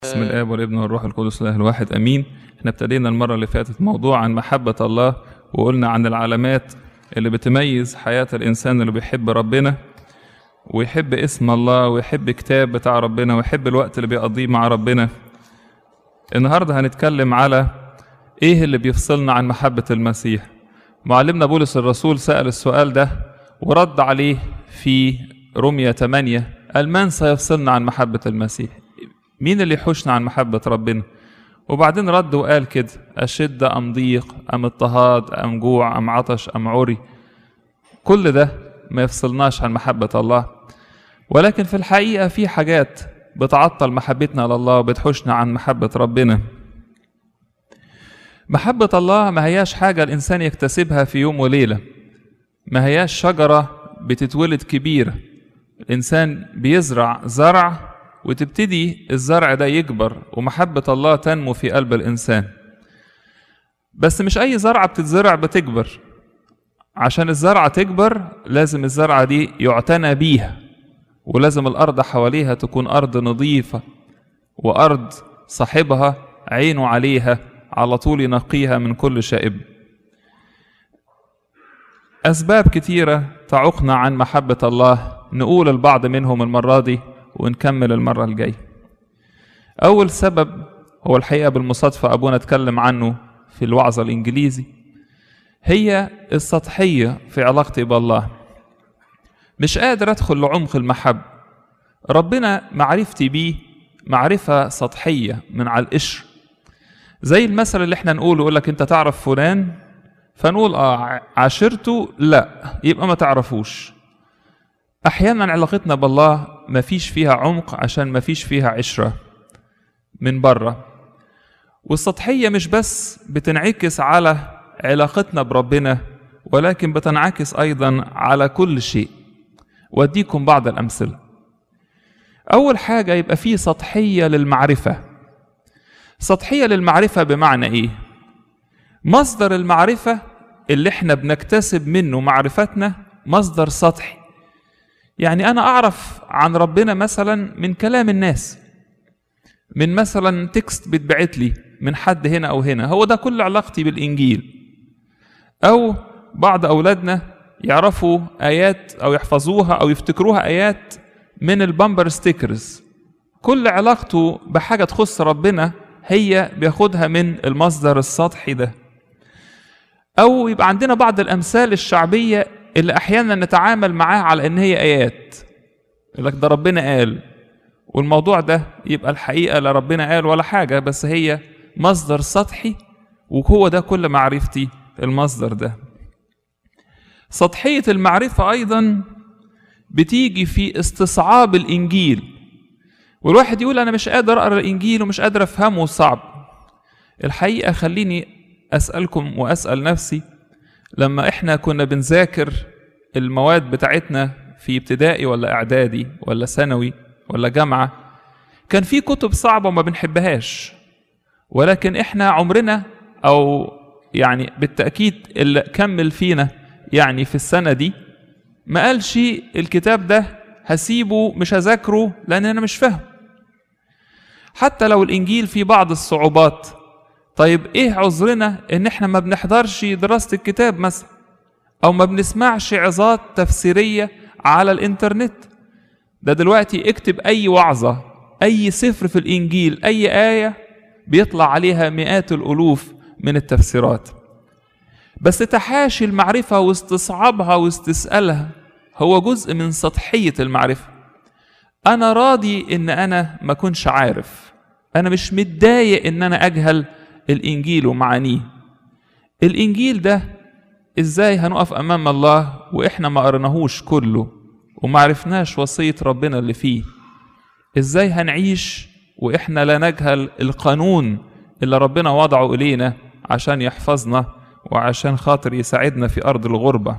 بسم الاب والابن والروح القدس الاله الواحد امين احنا ابتدينا المره اللي فاتت موضوع عن محبه الله وقلنا عن العلامات اللي بتميز حياه الانسان اللي بيحب ربنا ويحب اسم الله ويحب كتاب بتاع ربنا ويحب الوقت اللي بيقضيه مع ربنا النهارده هنتكلم على ايه اللي بيفصلنا عن محبه المسيح معلمنا بولس الرسول سأل السؤال ده ورد عليه في رمية 8 قال من سيفصلنا عن محبة المسيح مين اللي يحوشنا عن محبة ربنا وبعدين رد وقال كده أشدة أم ضيق أم اضطهاد أم جوع أم عطش أم عري كل ده ما يفصلناش عن محبة الله ولكن في الحقيقة في حاجات بتعطل محبتنا لله وبتحوشنا عن محبة ربنا محبة الله ما هياش حاجة الإنسان يكتسبها في يوم وليلة ما هياش شجرة بتتولد كبيرة الإنسان بيزرع زرع وتبتدي الزرع ده يكبر ومحبة الله تنمو في قلب الإنسان بس مش أي زرعة بتتزرع بتكبر عشان الزرعة تكبر لازم الزرعة دي يعتنى بيها ولازم الأرض حواليها تكون أرض نظيفة وأرض صاحبها عينه عليها على طول ينقيها من كل شائب أسباب كتيرة تعوقنا عن محبة الله نقول البعض منهم المرة دي ونكمل المرة الجاية أول سبب هو الحقيقة بالمصادفة أبونا اتكلم عنه في الوعظة الإنجليزي هي السطحية في علاقتي بالله مش قادر أدخل لعمق المحبة ربنا معرفتي بيه معرفة سطحية من على القشر زي المثل اللي احنا نقوله يقول لك انت تعرف فلان فنقول اه عاشرته لا يبقى ما تعرفوش احيانا علاقتنا بالله ما فيش فيها عمق عشان ما فيش فيها عشرة من بره والسطحية مش بس بتنعكس على علاقتنا بربنا ولكن بتنعكس أيضا على كل شيء وأديكم بعض الأمثلة أول حاجة يبقى فيه سطحية للمعرفة سطحية للمعرفة بمعنى إيه؟ مصدر المعرفة اللي احنا بنكتسب منه معرفتنا مصدر سطحي يعني أنا أعرف عن ربنا مثلا من كلام الناس من مثلا تكست بيتبعت لي من حد هنا أو هنا هو ده كل علاقتي بالإنجيل أو بعض أولادنا يعرفوا آيات أو يحفظوها أو يفتكروها آيات من البامبر ستيكرز كل علاقته بحاجة تخص ربنا هي بياخدها من المصدر السطحي ده أو يبقى عندنا بعض الأمثال الشعبية اللي أحيانا نتعامل معاها على إن هي آيات يقول لك ده ربنا قال والموضوع ده يبقى الحقيقة لا ربنا قال ولا حاجة بس هي مصدر سطحي وهو ده كل معرفتي المصدر ده سطحية المعرفة أيضا بتيجي في استصعاب الإنجيل والواحد يقول أنا مش قادر أقرأ الإنجيل ومش قادر أفهمه صعب الحقيقة خليني أسألكم وأسأل نفسي لما إحنا كنا بنذاكر المواد بتاعتنا في ابتدائي ولا إعدادي ولا ثانوي ولا جامعة كان في كتب صعبة وما بنحبهاش ولكن إحنا عمرنا أو يعني بالتأكيد اللي كمل فينا يعني في السنة دي ما قالش الكتاب ده هسيبه مش هذاكره لأن أنا مش فاهم حتى لو الإنجيل فيه بعض الصعوبات طيب إيه عذرنا إن إحنا ما بنحضرش دراسة الكتاب مثلا أو ما بنسمعش عظات تفسيرية على الإنترنت ده دلوقتي اكتب أي وعظة أي سفر في الإنجيل أي آية بيطلع عليها مئات الألوف من التفسيرات بس تحاشي المعرفة واستصعابها واستسألها هو جزء من سطحية المعرفة أنا راضي إن أنا ما كنش عارف أنا مش متضايق إن أنا أجهل الإنجيل ومعانيه الإنجيل ده إزاي هنقف أمام الله وإحنا ما قرناهوش كله وما عرفناش وصية ربنا اللي فيه إزاي هنعيش وإحنا لا نجهل القانون اللي ربنا وضعه إلينا عشان يحفظنا وعشان خاطر يساعدنا في أرض الغربة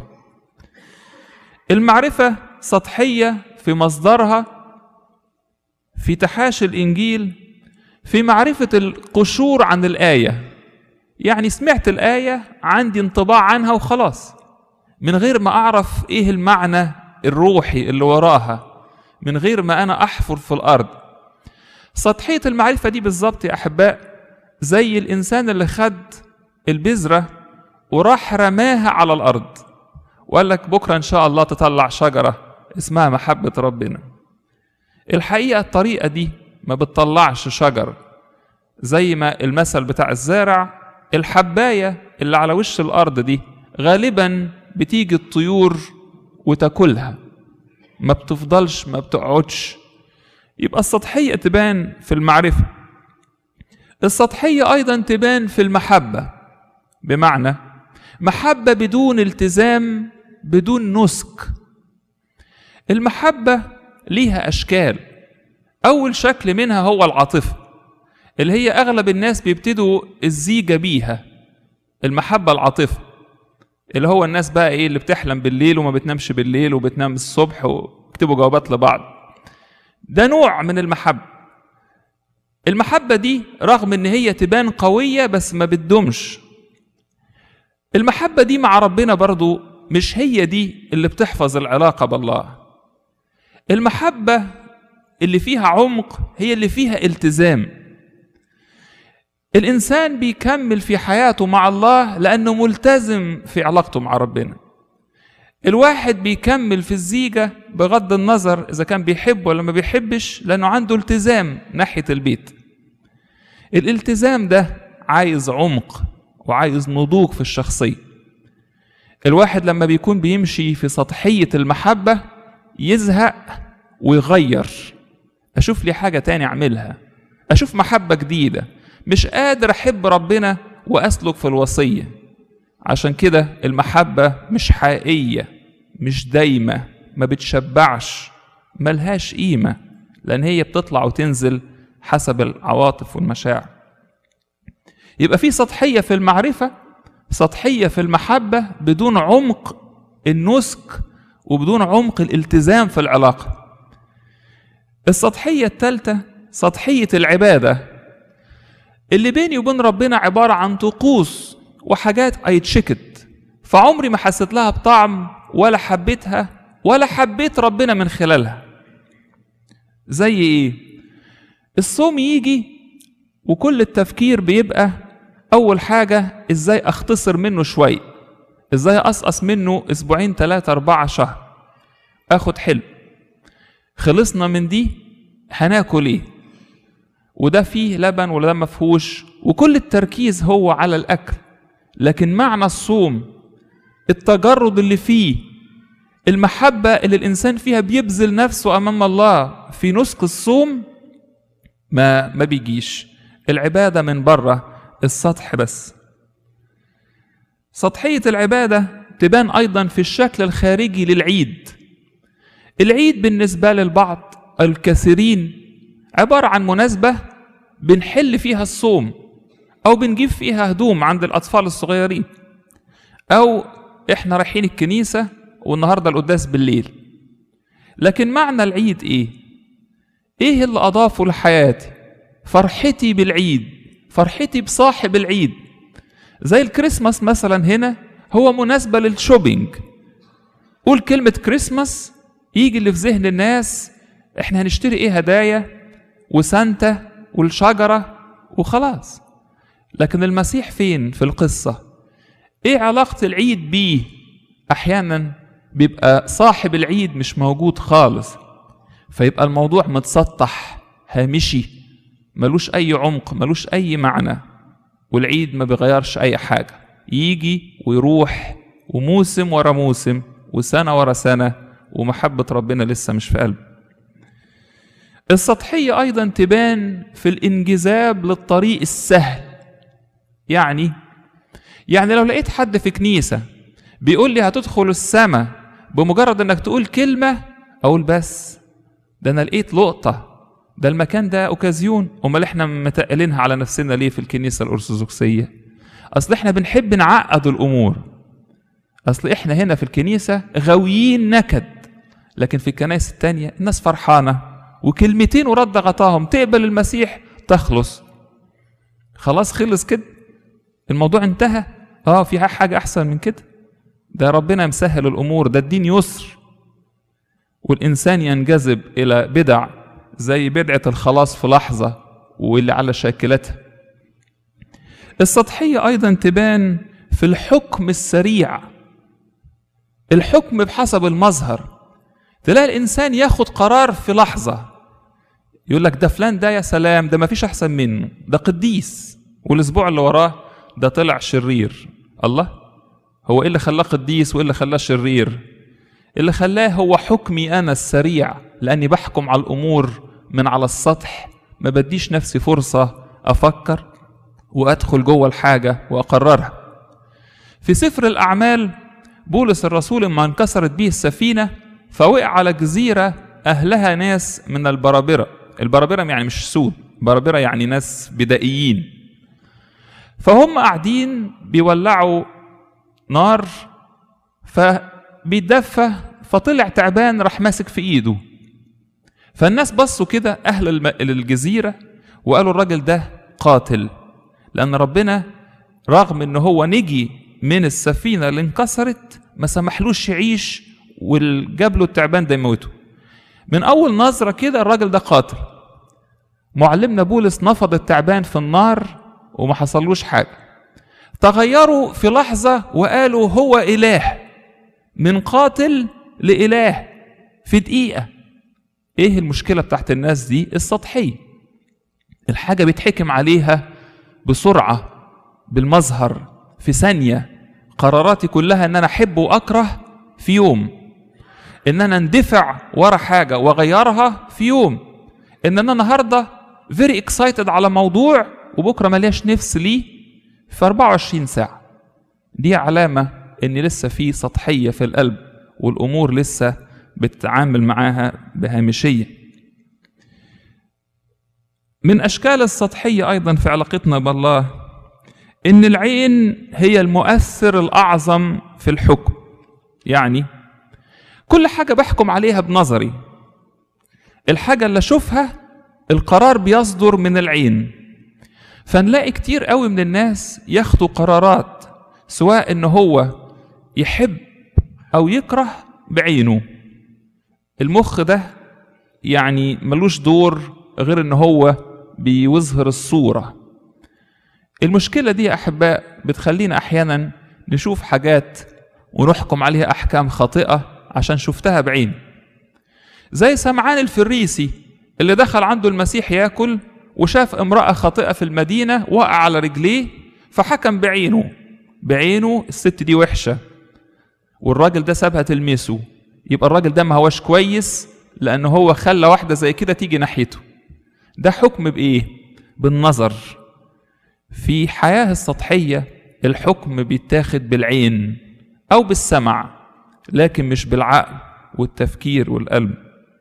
المعرفة سطحية في مصدرها في تحاشي الإنجيل في معرفة القشور عن الآية يعني سمعت الآية عندي انطباع عنها وخلاص من غير ما أعرف إيه المعنى الروحي اللي وراها من غير ما أنا أحفر في الأرض سطحية المعرفة دي بالظبط يا أحباء زي الإنسان اللي خد البذرة وراح رماها على الأرض وقال لك بكرة إن شاء الله تطلع شجرة اسمها محبة ربنا الحقيقة الطريقة دي ما بتطلعش شجر زي ما المثل بتاع الزارع الحباية اللي على وش الأرض دي غالبا بتيجي الطيور وتاكلها ما بتفضلش ما بتقعدش يبقى السطحية تبان في المعرفة السطحية أيضا تبان في المحبة بمعنى محبة بدون التزام بدون نسك المحبة ليها أشكال أول شكل منها هو العاطفة اللي هي أغلب الناس بيبتدوا الزيجة بيها المحبة العاطفة اللي هو الناس بقى إيه اللي بتحلم بالليل وما بتنامش بالليل وبتنام الصبح ويكتبوا جوابات لبعض ده نوع من المحبة المحبة دي رغم إن هي تبان قوية بس ما بتدومش المحبة دي مع ربنا برضو مش هي دي اللي بتحفظ العلاقة بالله المحبة اللي فيها عمق هي اللي فيها التزام الإنسان بيكمل في حياته مع الله لأنه ملتزم في علاقته مع ربنا الواحد بيكمل في الزيجة بغض النظر إذا كان بيحب ولا ما بيحبش لأنه عنده التزام ناحية البيت الالتزام ده عايز عمق وعايز نضوج في الشخصية الواحد لما بيكون بيمشي في سطحية المحبة يزهق ويغير أشوف لي حاجة تاني أعملها أشوف محبة جديدة مش قادر أحب ربنا وأسلك في الوصية عشان كده المحبة مش حقيقية مش دايمة ما بتشبعش ملهاش قيمة لأن هي بتطلع وتنزل حسب العواطف والمشاعر يبقى في سطحية في المعرفة سطحية في المحبة بدون عمق النسك وبدون عمق الالتزام في العلاقة السطحية الثالثة سطحية العبادة اللي بيني وبين ربنا عبارة عن طقوس وحاجات ايتشكت فعمري ما حسيت لها بطعم ولا حبيتها ولا حبيت ربنا من خلالها زي ايه الصوم يجي وكل التفكير بيبقى اول حاجة ازاي اختصر منه شوية ازاي اقصقص منه اسبوعين ثلاثة اربعة شهر اخد حلم خلصنا من دي هناكل ايه وده فيه لبن ولا ده مفهوش وكل التركيز هو على الاكل لكن معنى الصوم التجرد اللي فيه المحبة اللي الإنسان فيها بيبذل نفسه أمام الله في نسك الصوم ما ما بيجيش العبادة من بره السطح بس سطحية العبادة تبان أيضا في الشكل الخارجي للعيد العيد بالنسبة للبعض الكثيرين عبارة عن مناسبة بنحل فيها الصوم أو بنجيب فيها هدوم عند الأطفال الصغيرين أو إحنا رايحين الكنيسة والنهاردة القداس بالليل لكن معنى العيد إيه؟ إيه اللي أضافه لحياتي؟ فرحتي بالعيد فرحتي بصاحب العيد زي الكريسماس مثلا هنا هو مناسبة للشوبينج قول كلمة كريسماس يجي اللي في ذهن الناس احنا هنشتري ايه هدايا وسانتا والشجرة وخلاص لكن المسيح فين في القصة ايه علاقة العيد بيه احيانا بيبقى صاحب العيد مش موجود خالص فيبقى الموضوع متسطح هامشي ملوش اي عمق ملوش اي معنى والعيد ما بيغيرش اي حاجة يجي ويروح وموسم ورا موسم وسنة ورا سنة ومحبة ربنا لسه مش في قلبه السطحية أيضا تبان في الانجذاب للطريق السهل يعني يعني لو لقيت حد في كنيسة بيقول لي هتدخل السماء بمجرد انك تقول كلمة اقول بس ده انا لقيت لقطة ده المكان ده اوكازيون امال احنا متقلينها على نفسنا ليه في الكنيسة الارثوذكسية اصل احنا بنحب نعقد الامور اصل احنا هنا في الكنيسة غاويين نكد لكن في الكنائس التانية الناس فرحانة وكلمتين ورد غطاهم تقبل المسيح تخلص خلاص خلص كده الموضوع انتهى اه في حاجة احسن من كده ده ربنا مسهل الامور ده الدين يسر والانسان ينجذب الى بدع زي بدعة الخلاص في لحظة واللي على شاكلتها السطحية أيضا تبان في الحكم السريع الحكم بحسب المظهر تلاقي الإنسان ياخد قرار في لحظة يقول لك ده فلان ده يا سلام ده ما فيش أحسن منه ده قديس والأسبوع اللي وراه ده طلع شرير الله هو إيه اللي خلاه قديس وإيه اللي خلاه شرير اللي خلاه هو حكمي أنا السريع لأني بحكم على الأمور من على السطح ما بديش نفسي فرصة أفكر وأدخل جوه الحاجة وأقررها في سفر الأعمال بولس الرسول لما انكسرت به السفينة فوقع على جزيرة أهلها ناس من البرابرة البرابرة يعني مش سود برابرة يعني ناس بدائيين فهم قاعدين بيولعوا نار فبيتدفى فطلع تعبان راح ماسك في ايده فالناس بصوا كده اهل الم- الجزيره وقالوا الراجل ده قاتل لان ربنا رغم ان هو نجي من السفينه اللي انكسرت ما سمحلوش يعيش وجاب له التعبان ده يموته من اول نظره كده الراجل ده قاتل معلمنا بولس نفض التعبان في النار وما حصلوش حاجه تغيروا في لحظه وقالوا هو اله من قاتل لاله في دقيقه ايه المشكله بتاعت الناس دي السطحيه الحاجه بيتحكم عليها بسرعه بالمظهر في ثانيه قراراتي كلها ان انا احب واكره في يوم ان انا اندفع ورا حاجه واغيرها في يوم ان انا النهارده فيري اكسايتد على موضوع وبكره ملياش نفس ليه في 24 ساعه دي علامه ان لسه في سطحيه في القلب والامور لسه بتتعامل معاها بهامشيه من اشكال السطحيه ايضا في علاقتنا بالله ان العين هي المؤثر الاعظم في الحكم يعني كل حاجه بحكم عليها بنظري الحاجه اللي اشوفها القرار بيصدر من العين فنلاقي كتير قوي من الناس ياخدوا قرارات سواء ان هو يحب او يكره بعينه المخ ده يعني ملوش دور غير ان هو بيظهر الصوره المشكله دي يا احباء بتخلينا احيانا نشوف حاجات ونحكم عليها احكام خاطئه عشان شفتها بعين زي سمعان الفريسي اللي دخل عنده المسيح ياكل وشاف امراه خاطئه في المدينه وقع على رجليه فحكم بعينه بعينه الست دي وحشه والراجل ده سابها تلمسه يبقى الراجل ده ما هوش كويس لان هو خلى واحده زي كده تيجي ناحيته ده حكم بايه بالنظر في حياه السطحيه الحكم بيتاخد بالعين او بالسمع لكن مش بالعقل والتفكير والقلب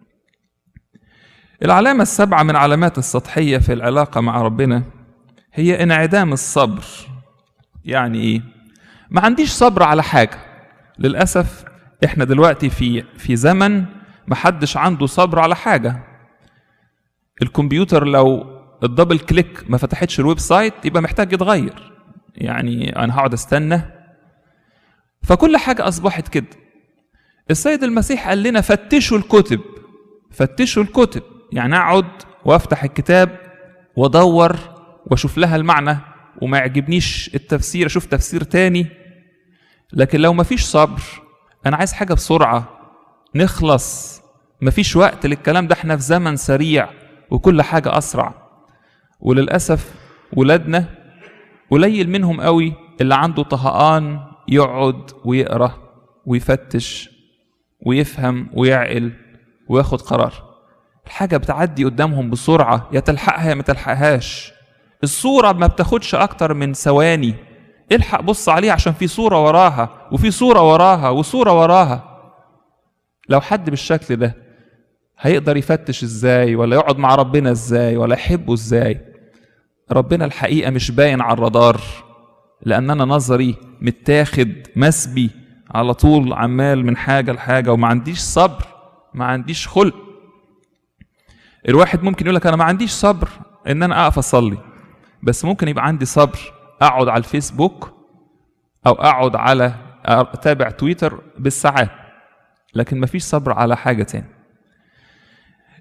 العلامه السابعه من علامات السطحيه في العلاقه مع ربنا هي انعدام الصبر يعني ايه ما عنديش صبر على حاجه للاسف احنا دلوقتي في في زمن محدش عنده صبر على حاجه الكمبيوتر لو الدبل كليك ما فتحتش الويب سايت يبقى محتاج يتغير يعني انا هقعد استنى فكل حاجه اصبحت كده السيد المسيح قال لنا فتشوا الكتب فتشوا الكتب يعني اقعد وافتح الكتاب وادور واشوف لها المعنى وما يعجبنيش التفسير اشوف تفسير تاني لكن لو مفيش صبر انا عايز حاجه بسرعه نخلص مفيش وقت للكلام ده احنا في زمن سريع وكل حاجه اسرع وللاسف ولادنا قليل منهم قوي اللي عنده طهقان يقعد ويقرا ويفتش ويفهم ويعقل وياخد قرار الحاجه بتعدي قدامهم بسرعه يا تلحقها يا ما تلحقهاش الصوره ما بتاخدش اكتر من ثواني الحق بص عليها عشان في صوره وراها وفي صوره وراها وصوره وراها لو حد بالشكل ده هيقدر يفتش ازاي ولا يقعد مع ربنا ازاي ولا يحبه ازاي ربنا الحقيقه مش باين على الرادار لان انا نظري متاخد مسبي على طول عمال من حاجه لحاجه وما عنديش صبر ما عنديش خلق الواحد ممكن يقول لك انا ما عنديش صبر ان انا اقف اصلي بس ممكن يبقى عندي صبر اقعد على الفيسبوك او اقعد على اتابع تويتر بالساعات لكن مفيش صبر على حاجه تاني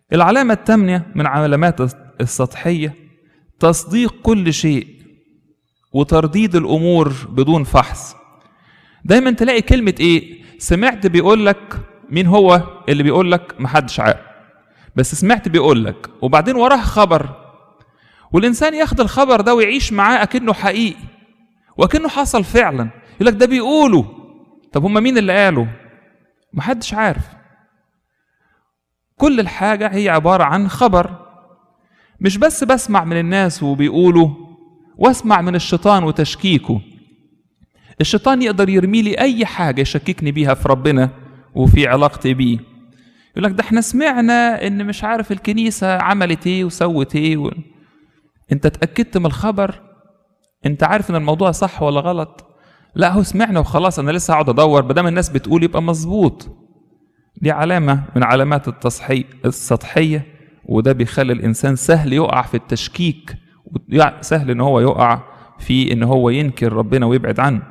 العلامة الثامنة من علامات السطحية تصديق كل شيء وترديد الأمور بدون فحص دايما تلاقي كلمة إيه سمعت بيقول لك مين هو اللي بيقول لك محدش عارف بس سمعت بيقول لك وبعدين وراه خبر والإنسان ياخد الخبر ده ويعيش معاه أكنه حقيقي وأكنه حصل فعلا يقول لك ده بيقولوا طب هم مين اللي قالوا محدش عارف كل الحاجة هي عبارة عن خبر مش بس بسمع من الناس وبيقولوا واسمع من الشيطان وتشكيكه الشيطان يقدر يرمي لي اي حاجه يشككني بيها في ربنا وفي علاقتي بيه يقول لك ده احنا سمعنا ان مش عارف الكنيسه عملت ايه وسوت ايه و... انت اتاكدت من الخبر انت عارف ان الموضوع صح ولا غلط لا هو سمعنا وخلاص انا لسه هقعد ادور ما دام الناس بتقول يبقى مظبوط دي علامه من علامات التصحي السطحيه وده بيخلي الانسان سهل يقع في التشكيك سهل ان هو يقع في ان هو ينكر ربنا ويبعد عنه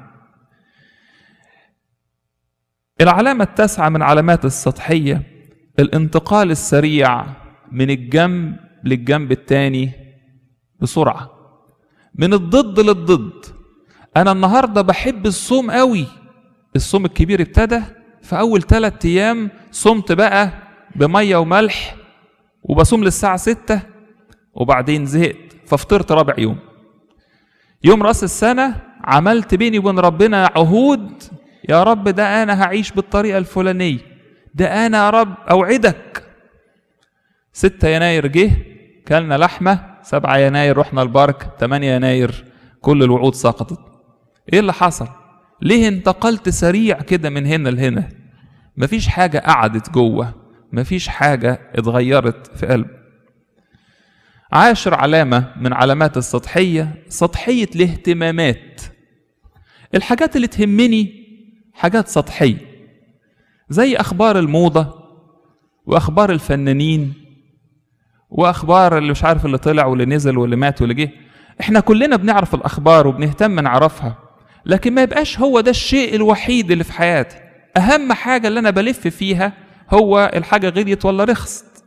العلامة التاسعة من علامات السطحية الانتقال السريع من الجنب للجنب التاني بسرعة من الضد للضد أنا النهاردة بحب الصوم قوي الصوم الكبير ابتدى في أول ثلاثة أيام صمت بقى بمية وملح وبصوم للساعة ستة وبعدين زهقت ففطرت رابع يوم يوم راس السنة عملت بيني وبين ربنا عهود يا رب ده أنا هعيش بالطريقة الفلانية ده أنا يا رب أوعدك ستة يناير جه كلنا لحمة سبعة يناير رحنا البارك تمانية يناير كل الوعود سقطت ايه اللي حصل ليه انتقلت سريع كده من هنا لهنا مفيش حاجة قعدت جوه مفيش حاجة اتغيرت في قلب عاشر علامة من علامات السطحية سطحية الاهتمامات الحاجات اللي تهمني حاجات سطحية زي أخبار الموضة وأخبار الفنانين وأخبار اللي مش عارف اللي طلع واللي نزل واللي مات واللي جه احنا كلنا بنعرف الأخبار وبنهتم نعرفها لكن ما يبقاش هو ده الشيء الوحيد اللي في حياتي أهم حاجة اللي أنا بلف فيها هو الحاجة غليت ولا رخصت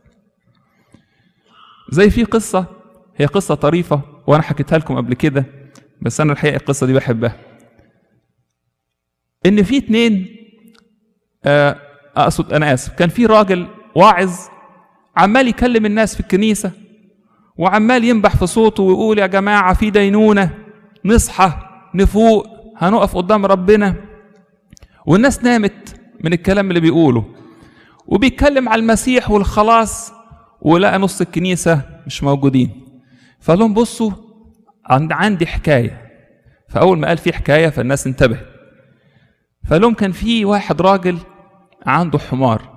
زي في قصة هي قصة طريفة وأنا حكيتها لكم قبل كده بس أنا الحقيقة القصة دي بحبها إن في اتنين آه، أقصد أنا آسف كان في راجل واعظ عمال يكلم الناس في الكنيسة وعمال ينبح في صوته ويقول يا جماعة في دينونة نصحى نفوق هنقف قدام ربنا والناس نامت من الكلام اللي بيقوله وبيتكلم على المسيح والخلاص ولقى نص الكنيسة مش موجودين فقال لهم بصوا عند عندي حكاية فأول ما قال في حكاية فالناس انتبهت فقال لهم كان في واحد راجل عنده حمار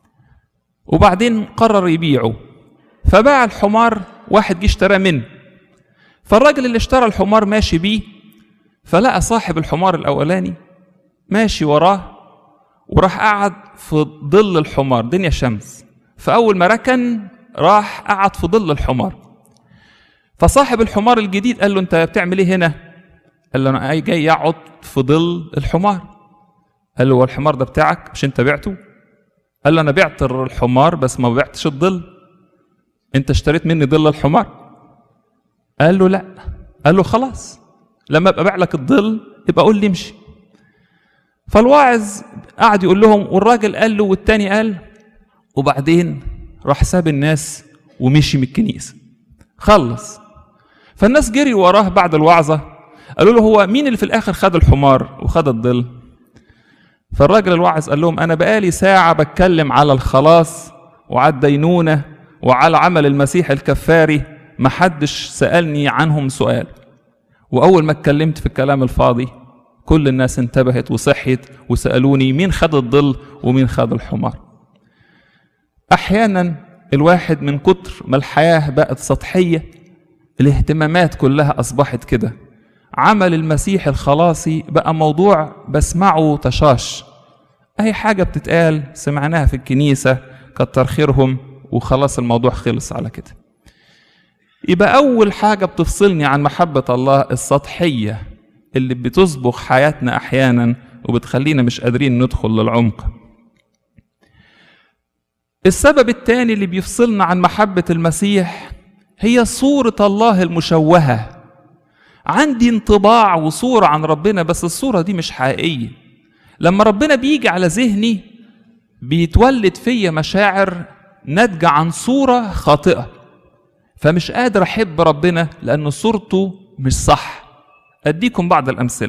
وبعدين قرر يبيعه فباع الحمار واحد جه اشتراه منه فالراجل اللي اشترى الحمار ماشي بيه فلقى صاحب الحمار الاولاني ماشي وراه وراح قعد في ظل الحمار دنيا شمس فاول ما ركن راح قعد في ظل الحمار فصاحب الحمار الجديد قال له انت بتعمل ايه هنا قال له انا جاي اقعد في ظل الحمار قال له هو الحمار ده بتاعك مش انت بعته قال له انا بعت الحمار بس ما بعتش الظل انت اشتريت مني ظل الحمار قال له لا قال له خلاص لما ابقى ابيع لك الظل يبقى قول لي امشي فالواعظ قعد يقول لهم والراجل قال له والتاني قال وبعدين راح ساب الناس ومشي من الكنيسه خلص فالناس جري وراه بعد الوعظه قالوا له هو مين اللي في الاخر خد الحمار وخد الظل فالراجل الواعظ قال لهم انا بقالي ساعه بتكلم على الخلاص وعلى الدينونه وعلى عمل المسيح الكفاري محدش سالني عنهم سؤال واول ما اتكلمت في الكلام الفاضي كل الناس انتبهت وصحيت وسالوني مين خد الظل ومين خد الحمار احيانا الواحد من كتر ما الحياه بقت سطحيه الاهتمامات كلها اصبحت كده عمل المسيح الخلاصي بقى موضوع بسمعه تشاش اي حاجه بتتقال سمعناها في الكنيسه كتر خيرهم وخلاص الموضوع خلص على كده يبقى اول حاجه بتفصلني عن محبه الله السطحيه اللي بتصبغ حياتنا احيانا وبتخلينا مش قادرين ندخل للعمق السبب الثاني اللي بيفصلنا عن محبة المسيح هي صورة الله المشوهة عندي انطباع وصورة عن ربنا بس الصورة دي مش حقيقية لما ربنا بيجي على ذهني بيتولد فيا مشاعر ناتجة عن صورة خاطئة فمش قادر أحب ربنا لأن صورته مش صح أديكم بعض الأمثلة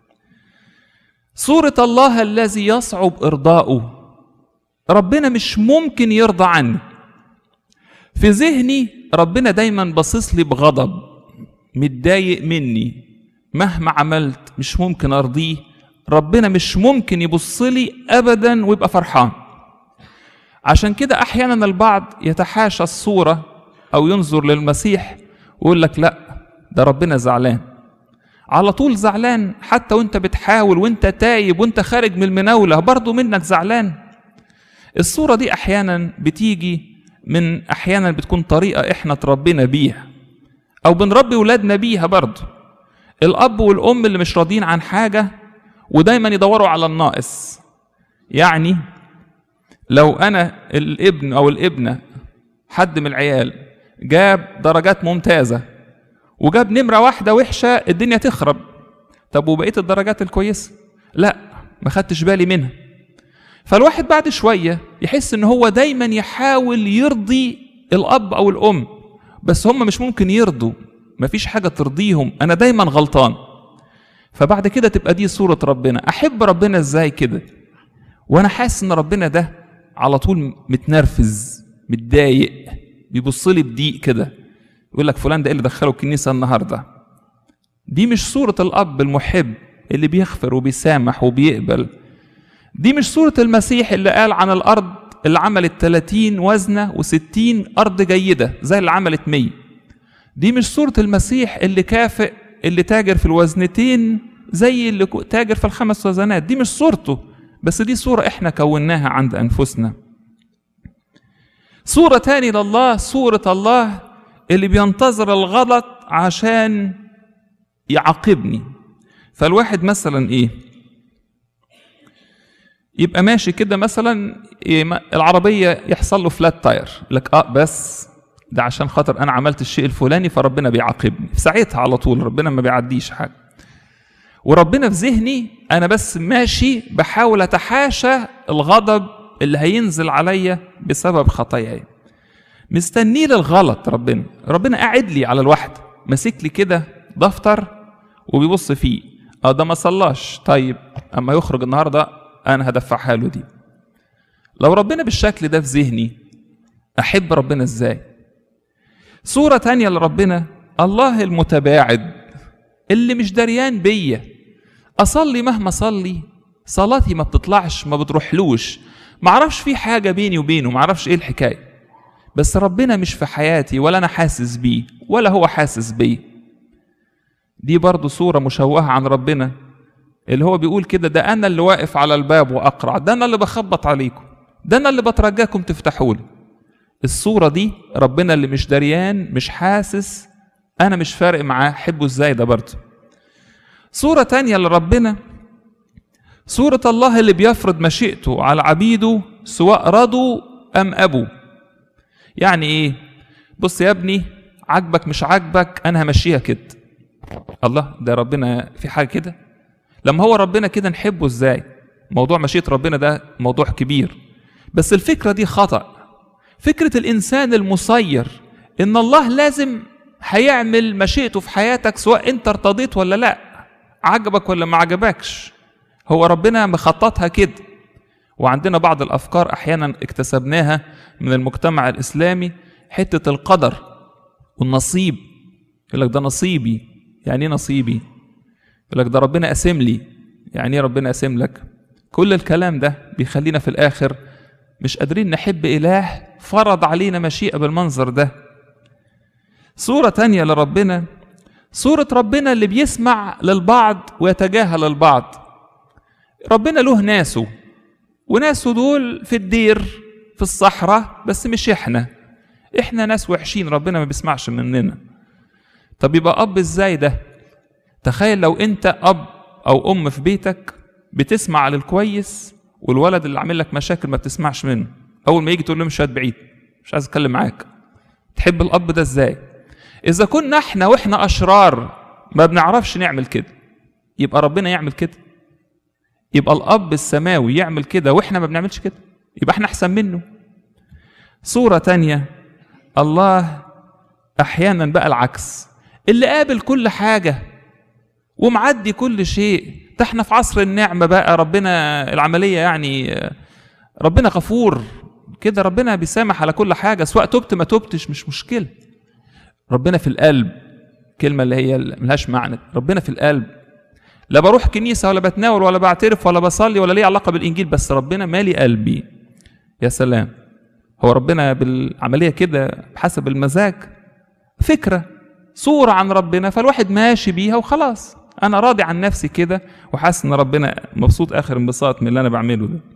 صورة الله الذي يصعب إرضاؤه ربنا مش ممكن يرضى عني في ذهني ربنا دايما باصص لي بغضب متضايق مني مهما عملت مش ممكن ارضيه ربنا مش ممكن يبص لي ابدا ويبقى فرحان عشان كده احيانا البعض يتحاشى الصوره او ينظر للمسيح ويقول لك لا ده ربنا زعلان على طول زعلان حتى وانت بتحاول وانت تايب وانت خارج من المناوله برضه منك زعلان الصوره دي احيانا بتيجي من احيانا بتكون طريقه احنا تربينا بيها او بنربي ولادنا بيها برضه الاب والام اللي مش راضيين عن حاجه ودايما يدوروا على الناقص يعني لو انا الابن او الابنه حد من العيال جاب درجات ممتازه وجاب نمره واحده وحشه الدنيا تخرب طب وبقيه الدرجات الكويسه لا ما خدتش بالي منها فالواحد بعد شويه يحس ان هو دايما يحاول يرضي الاب او الام بس هم مش ممكن يرضوا مفيش حاجه ترضيهم انا دايما غلطان فبعد كده تبقى دي صوره ربنا احب ربنا ازاي كده وانا حاسس ان ربنا ده على طول متنرفز متضايق بيبص لي بضيق كده يقول لك فلان ده ايه اللي دخله الكنيسه النهارده دي مش صوره الاب المحب اللي بيغفر وبيسامح وبيقبل دي مش صورة المسيح اللي قال عن الأرض اللي عملت 30 وزنة و60 أرض جيدة زي اللي عملت 100 دي مش صورة المسيح اللي كافئ اللي تاجر في الوزنتين زي اللي تاجر في الخمس وزنات دي مش صورته بس دي صورة احنا كوناها عند أنفسنا صورة تاني لله صورة الله اللي بينتظر الغلط عشان يعاقبني فالواحد مثلا ايه يبقى ماشي كده مثلا العربية يحصل له فلات تاير لك اه بس ده عشان خاطر انا عملت الشيء الفلاني فربنا بيعاقبني في ساعتها على طول ربنا ما بيعديش حاجة وربنا في ذهني انا بس ماشي بحاول اتحاشى الغضب اللي هينزل عليا بسبب خطاياي مستنيه للغلط ربنا ربنا قاعد لي على الواحد ماسك لي كده دفتر وبيبص فيه اه ده ما صلاش طيب اما يخرج النهارده انا هدفعها له دي لو ربنا بالشكل ده في ذهني احب ربنا ازاي صورة تانية لربنا الله المتباعد اللي مش دريان بيا اصلي مهما اصلي صلاتي ما بتطلعش ما بتروحلوش معرفش في حاجة بيني وبينه معرفش ايه الحكاية بس ربنا مش في حياتي ولا انا حاسس بيه ولا هو حاسس بيه دي برضو صورة مشوهة عن ربنا اللي هو بيقول كده ده انا اللي واقف على الباب واقرع ده انا اللي بخبط عليكم ده انا اللي بترجاكم تفتحوا لي الصورة دي ربنا اللي مش دريان مش حاسس انا مش فارق معاه حبه ازاي ده برضه صورة تانية لربنا صورة الله اللي بيفرض مشيئته على عبيده سواء رضوا أم أبوا يعني إيه بص يا ابني عاجبك مش عاجبك أنا همشيها كده الله ده ربنا في حاجة كده لما هو ربنا كده نحبه ازاي موضوع مشيئة ربنا ده موضوع كبير بس الفكرة دي خطأ فكرة الإنسان المسير إن الله لازم هيعمل مشيئته في حياتك سواء أنت ارتضيت ولا لأ عجبك ولا ما عجبكش هو ربنا مخططها كده وعندنا بعض الأفكار أحيانا اكتسبناها من المجتمع الإسلامي حتة القدر والنصيب يقول لك ده نصيبي يعني ايه نصيبي يقول لك ده ربنا قاسم لي يعني ايه ربنا قاسم لك كل الكلام ده بيخلينا في الاخر مش قادرين نحب اله فرض علينا مشيئه بالمنظر ده صوره تانية لربنا صوره ربنا اللي بيسمع للبعض ويتجاهل البعض ربنا له ناسه وناسه دول في الدير في الصحراء بس مش احنا احنا ناس وحشين ربنا ما بيسمعش مننا طب يبقى اب ازاي ده تخيل لو انت اب او ام في بيتك بتسمع للكويس والولد اللي عامل لك مشاكل ما بتسمعش منه اول ما يجي تقول له مش هات بعيد مش عايز اتكلم معاك تحب الاب ده ازاي اذا كنا احنا واحنا اشرار ما بنعرفش نعمل كده يبقى ربنا يعمل كده يبقى الاب السماوي يعمل كده واحنا ما بنعملش كده يبقى احنا احسن منه صورة تانية الله احيانا بقى العكس اللي قابل كل حاجة ومعدي كل شيء ده احنا في عصر النعمة بقى ربنا العملية يعني ربنا غفور كده ربنا بيسامح على كل حاجة سواء تبت ما تبتش مش مشكلة ربنا في القلب كلمة اللي هي ملهاش معنى ربنا في القلب لا بروح كنيسة ولا بتناول ولا بعترف ولا بصلي ولا ليه علاقة بالإنجيل بس ربنا مالي قلبي يا سلام هو ربنا بالعملية كده بحسب المزاج فكرة صورة عن ربنا فالواحد ماشي بيها وخلاص أنا راضي عن نفسي كده وحاسس إن ربنا مبسوط آخر انبساط من اللي أنا بعمله ده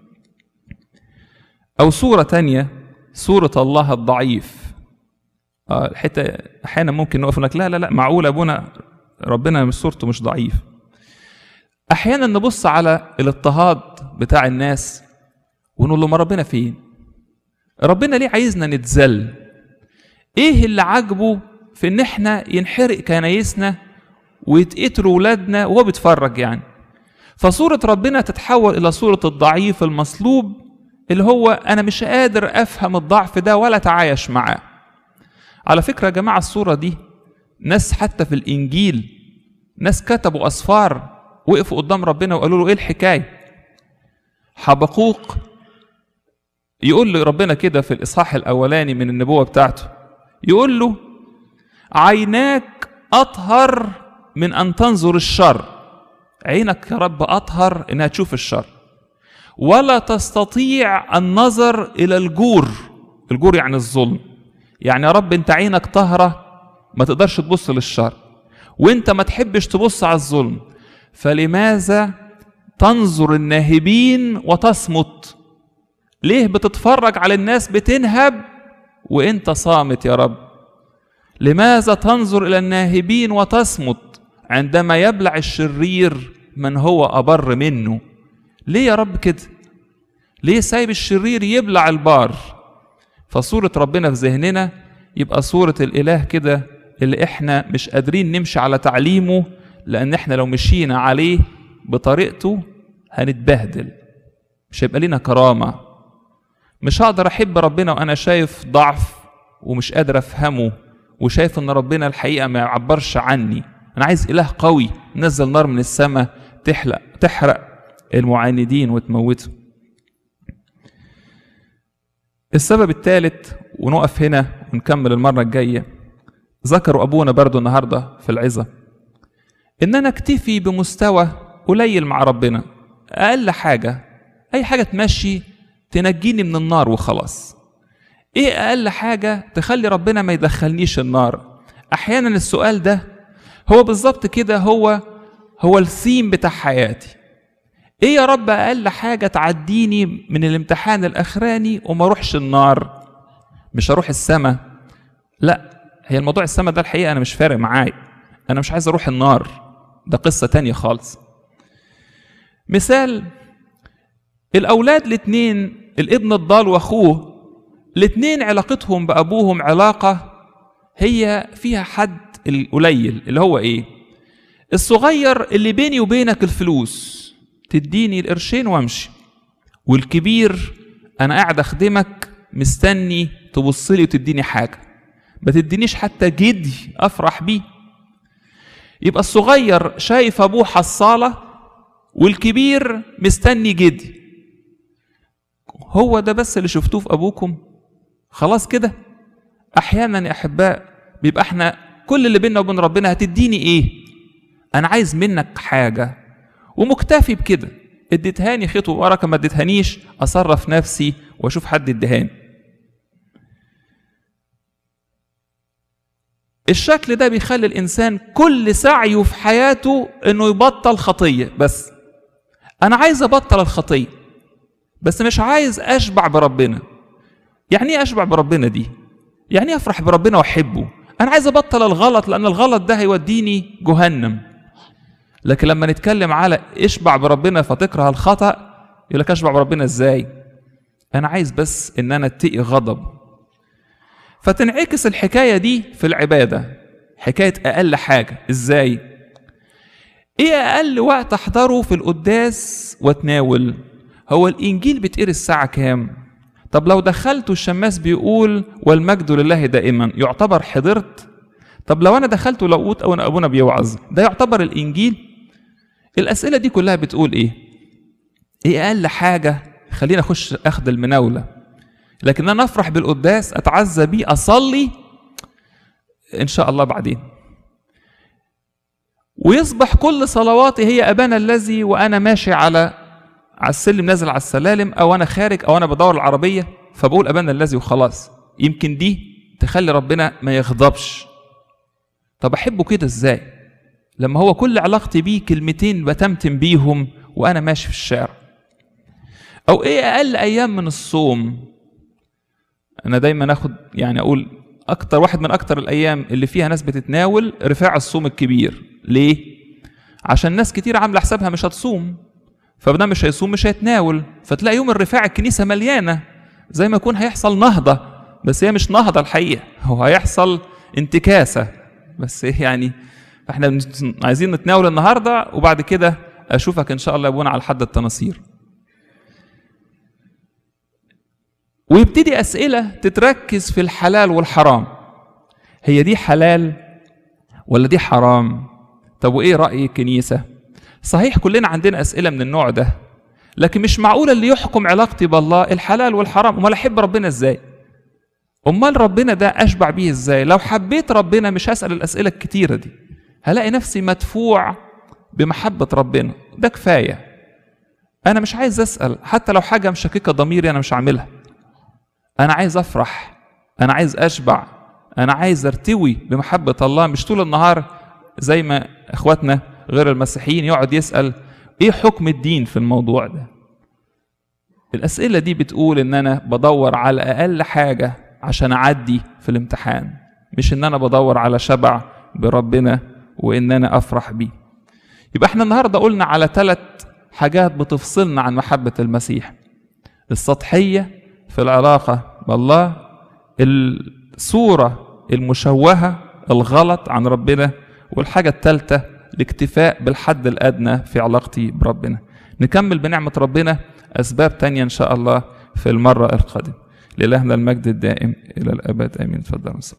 أو صورة تانية صورة الله الضعيف آه الحتة أحيانا ممكن نقف لك لا لا لا معقول أبونا ربنا مش صورته مش ضعيف أحيانا نبص على الاضطهاد بتاع الناس ونقول له ما ربنا فين ربنا ليه عايزنا نتذل ايه اللي عاجبه في ان احنا ينحرق كنايسنا ويتقتلوا ولادنا وهو بيتفرج يعني فصورة ربنا تتحول إلى صورة الضعيف المصلوب اللي هو أنا مش قادر أفهم الضعف ده ولا أتعايش معاه على فكرة يا جماعة الصورة دي ناس حتى في الإنجيل ناس كتبوا أسفار وقفوا قدام ربنا وقالوا له إيه الحكاية حبقوق يقول لربنا كده في الإصحاح الأولاني من النبوة بتاعته يقول له عيناك أطهر من أن تنظر الشر عينك يا رب أطهر إنها تشوف الشر ولا تستطيع النظر إلى الجور الجور يعني الظلم يعني يا رب أنت عينك طهرة ما تقدرش تبص للشر وانت ما تحبش تبص على الظلم فلماذا تنظر الناهبين وتصمت ليه بتتفرج على الناس بتنهب وانت صامت يا رب لماذا تنظر الى الناهبين وتصمت عندما يبلع الشرير من هو ابر منه ليه يا رب كده ليه سايب الشرير يبلع البار فصورة ربنا في ذهننا يبقى صورة الإله كده اللي احنا مش قادرين نمشي على تعليمه لأن احنا لو مشينا عليه بطريقته هنتبهدل مش هيبقى لنا كرامة مش هقدر أحب ربنا وأنا شايف ضعف ومش قادر أفهمه وشايف إن ربنا الحقيقة ما يعبرش عني أنا عايز إله قوي نزل نار من السماء تحلق تحرق المعاندين وتموتهم السبب الثالث ونقف هنا ونكمل المرة الجاية ذكروا أبونا برضو النهاردة في العظة إن أنا أكتفي بمستوى قليل مع ربنا أقل حاجة أي حاجة تمشي تنجيني من النار وخلاص إيه أقل حاجة تخلي ربنا ما يدخلنيش النار أحيانا السؤال ده هو بالظبط كده هو هو الثيم بتاع حياتي ايه يا رب اقل حاجه تعديني من الامتحان الاخراني وما اروحش النار مش هروح السماء لا هي الموضوع السماء ده الحقيقه انا مش فارق معايا انا مش عايز اروح النار ده قصه تانية خالص مثال الاولاد الاتنين الابن الضال واخوه الاتنين علاقتهم بابوهم علاقه هي فيها حد القليل اللي هو ايه الصغير اللي بيني وبينك الفلوس تديني القرشين وامشي والكبير انا قاعد اخدمك مستني تبص لي وتديني حاجه ما تدينيش حتى جدي افرح بيه يبقى الصغير شايف ابوه حصاله والكبير مستني جدي هو ده بس اللي شفتوه في ابوكم خلاص كده احيانا يا احباء بيبقى احنا كل اللي بيننا وبين ربنا هتديني ايه انا عايز منك حاجه ومكتفي بكده اديتهاني خيط وبركه ما اديتهانيش اصرف نفسي واشوف حد اديهاني الشكل ده بيخلي الانسان كل سعيه في حياته انه يبطل خطيه بس انا عايز ابطل الخطيه بس مش عايز اشبع بربنا يعني ايه اشبع بربنا دي يعني ايه افرح بربنا واحبه انا عايز ابطل الغلط لان الغلط ده هيوديني جهنم لكن لما نتكلم على اشبع بربنا فتكره الخطأ يقول لك اشبع بربنا ازاي؟ انا عايز بس ان انا اتقي غضب فتنعكس الحكايه دي في العباده حكايه اقل حاجه ازاي ايه اقل وقت احضره في القداس واتناول هو الانجيل بيتقري الساعه كام طب لو دخلت الشماس بيقول والمجد لله دائما يعتبر حضرت طب لو انا دخلت ولقوت او ابونا بيوعظ ده يعتبر الانجيل الاسئله دي كلها بتقول ايه ايه اقل حاجه خلينا اخش اخد المناوله لكن انا افرح بالقداس اتعزى بيه اصلي ان شاء الله بعدين ويصبح كل صلواتي هي ابانا الذي وانا ماشي على على السلم نازل على السلالم او انا خارج او انا بدور العربيه فبقول ابانا الذي وخلاص يمكن دي تخلي ربنا ما يغضبش طب احبه كده ازاي لما هو كل علاقتي بيه كلمتين بتمتم بيهم وانا ماشي في الشارع او ايه اقل ايام من الصوم انا دايما اخد يعني اقول اكتر واحد من اكتر الايام اللي فيها ناس بتتناول رفاع الصوم الكبير ليه عشان ناس كتير عامله حسابها مش هتصوم فبدا مش هيصوم مش هيتناول فتلاقي يوم الرفاع الكنيسه مليانه زي ما يكون هيحصل نهضه بس هي مش نهضه الحقيقه هو هيحصل انتكاسه بس إيه يعني احنا عايزين نتناول النهارده وبعد كده اشوفك ان شاء الله يا ابونا على حد التناصير ويبتدي اسئله تتركز في الحلال والحرام هي دي حلال ولا دي حرام طب وايه راي الكنيسه صحيح كلنا عندنا اسئله من النوع ده لكن مش معقول اللي يحكم علاقتي بالله الحلال والحرام امال احب ربنا ازاي امال ربنا ده اشبع بيه ازاي لو حبيت ربنا مش هسال الاسئله الكتيره دي هلاقي نفسي مدفوع بمحبه ربنا ده كفايه انا مش عايز اسال حتى لو حاجه مشككه ضميري انا مش هعملها انا عايز افرح انا عايز اشبع انا عايز ارتوي بمحبه الله مش طول النهار زي ما اخواتنا غير المسيحيين يقعد يسال ايه حكم الدين في الموضوع ده الاسئله دي بتقول ان انا بدور على اقل حاجه عشان اعدي في الامتحان مش ان انا بدور على شبع بربنا وان انا افرح بيه يبقى احنا النهارده قلنا على ثلاث حاجات بتفصلنا عن محبه المسيح السطحيه في العلاقه بالله الصوره المشوهه الغلط عن ربنا والحاجه الثالثه الاكتفاء بالحد الادنى في علاقتي بربنا نكمل بنعمه ربنا اسباب تانية ان شاء الله في المره القادمه لإلهنا المجد الدائم إلى الأبد آمين تفضل